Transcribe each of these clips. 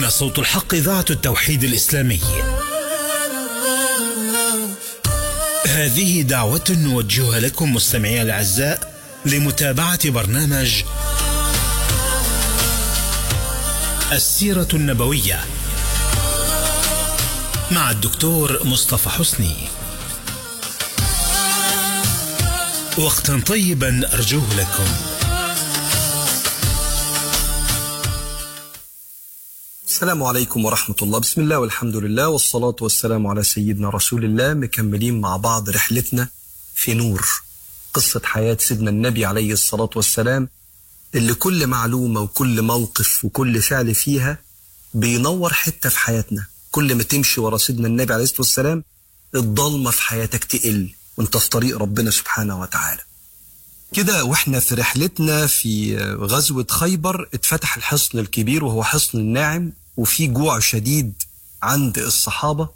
هنا صوت الحق إذاعة التوحيد الإسلامي هذه دعوة نوجهها لكم مستمعي الأعزاء لمتابعة برنامج السيرة النبوية مع الدكتور مصطفى حسني وقتا طيبا أرجوه لكم السلام عليكم ورحمة الله بسم الله والحمد لله والصلاة والسلام على سيدنا رسول الله مكملين مع بعض رحلتنا في نور قصة حياة سيدنا النبي عليه الصلاة والسلام اللي كل معلومة وكل موقف وكل فعل فيها بينور حتة في حياتنا كل ما تمشي ورا سيدنا النبي عليه الصلاة والسلام الضلمة في حياتك تقل وانت في طريق ربنا سبحانه وتعالى كده واحنا في رحلتنا في غزوة خيبر اتفتح الحصن الكبير وهو حصن الناعم وفي جوع شديد عند الصحابة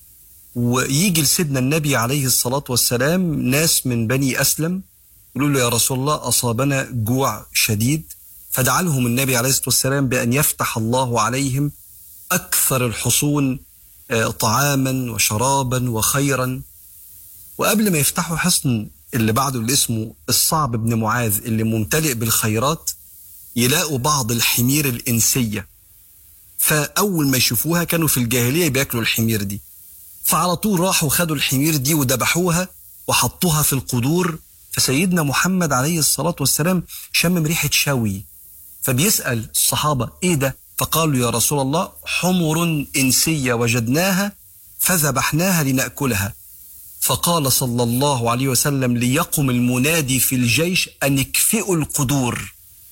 ويجي لسيدنا النبي عليه الصلاة والسلام ناس من بني أسلم يقولوا له يا رسول الله أصابنا جوع شديد فدعا لهم النبي عليه الصلاة والسلام بأن يفتح الله عليهم أكثر الحصون طعاما وشرابا وخيرا وقبل ما يفتحوا حصن اللي بعده اللي اسمه الصعب بن معاذ اللي ممتلئ بالخيرات يلاقوا بعض الحمير الإنسية فأول ما يشوفوها كانوا في الجاهلية بياكلوا الحمير دي فعلى طول راحوا خدوا الحمير دي وذبحوها وحطوها في القدور فسيدنا محمد عليه الصلاة والسلام شمم ريحة شوي فبيسأل الصحابة إيه ده فقالوا يا رسول الله حمر إنسية وجدناها فذبحناها لنأكلها فقال صلى الله عليه وسلم ليقم المنادي في الجيش أن اكفئوا القدور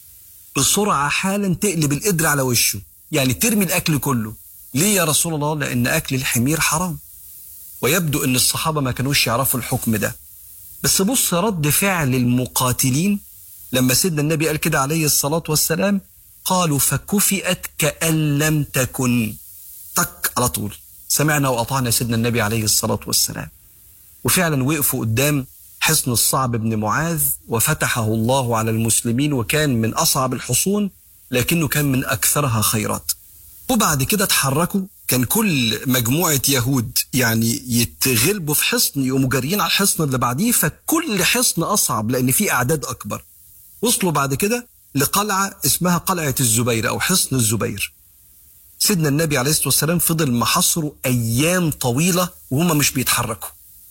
بسرعة حالا تقلب القدر على وشه يعني ترمي الأكل كله ليه يا رسول الله لأن أكل الحمير حرام ويبدو أن الصحابة ما كانوش يعرفوا الحكم ده بس بص رد فعل المقاتلين لما سيدنا النبي قال كده عليه الصلاة والسلام قالوا فكفئت كأن لم تكن تك على طول سمعنا وأطعنا سيدنا النبي عليه الصلاة والسلام وفعلا وقفوا قدام حصن الصعب بن معاذ وفتحه الله على المسلمين وكان من أصعب الحصون لكنه كان من أكثرها خيرات وبعد كده اتحركوا كان كل مجموعة يهود يعني يتغلبوا في حصن يقوموا جاريين على الحصن اللي بعديه فكل حصن أصعب لأن فيه أعداد أكبر وصلوا بعد كده لقلعة اسمها قلعة الزبير أو حصن الزبير سيدنا النبي عليه الصلاة والسلام فضل محاصره أيام طويلة وهم مش بيتحركوا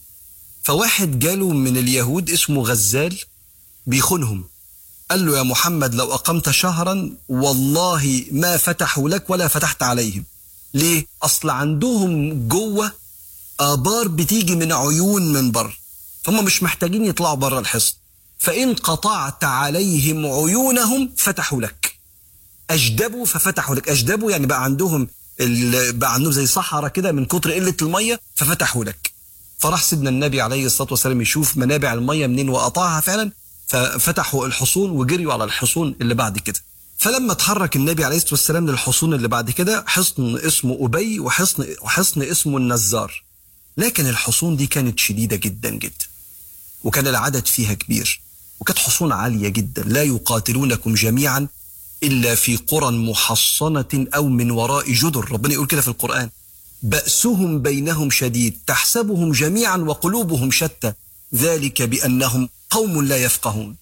فواحد جاله من اليهود اسمه غزال بيخونهم قال له يا محمد لو أقمت شهرا والله ما فتحوا لك ولا فتحت عليهم ليه؟ أصل عندهم جوه آبار بتيجي من عيون من بره فهم مش محتاجين يطلعوا بره الحصن فإن قطعت عليهم عيونهم فتحوا لك أجدبوا ففتحوا لك أجدبوا يعني بقى عندهم بقى عندهم زي صحراء كده من كتر قلة المية ففتحوا لك فراح سيدنا النبي عليه الصلاة والسلام يشوف منابع المية منين وقطعها فعلا ففتحوا الحصون وجريوا على الحصون اللي بعد كده فلما اتحرك النبي عليه الصلاة والسلام للحصون اللي بعد كده حصن اسمه أبي وحصن, وحصن اسمه النزار لكن الحصون دي كانت شديدة جدا جدا وكان العدد فيها كبير وكانت حصون عالية جدا لا يقاتلونكم جميعا إلا في قرى محصنة أو من وراء جدر ربنا يقول كده في القرآن بأسهم بينهم شديد تحسبهم جميعا وقلوبهم شتى ذلك بأنهم قوم لا يفقهون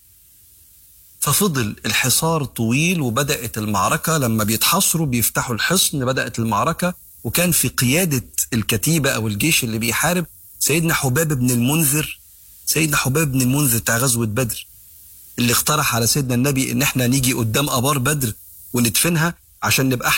ففضل الحصار طويل وبدأت المعركة لما بيتحصروا بيفتحوا الحصن بدأت المعركة وكان في قيادة الكتيبة أو الجيش اللي بيحارب سيدنا حباب بن المنذر سيدنا حباب بن المنذر بتاع غزوة بدر اللي اقترح على سيدنا النبي ان احنا نيجي قدام ابار بدر وندفنها عشان نبقى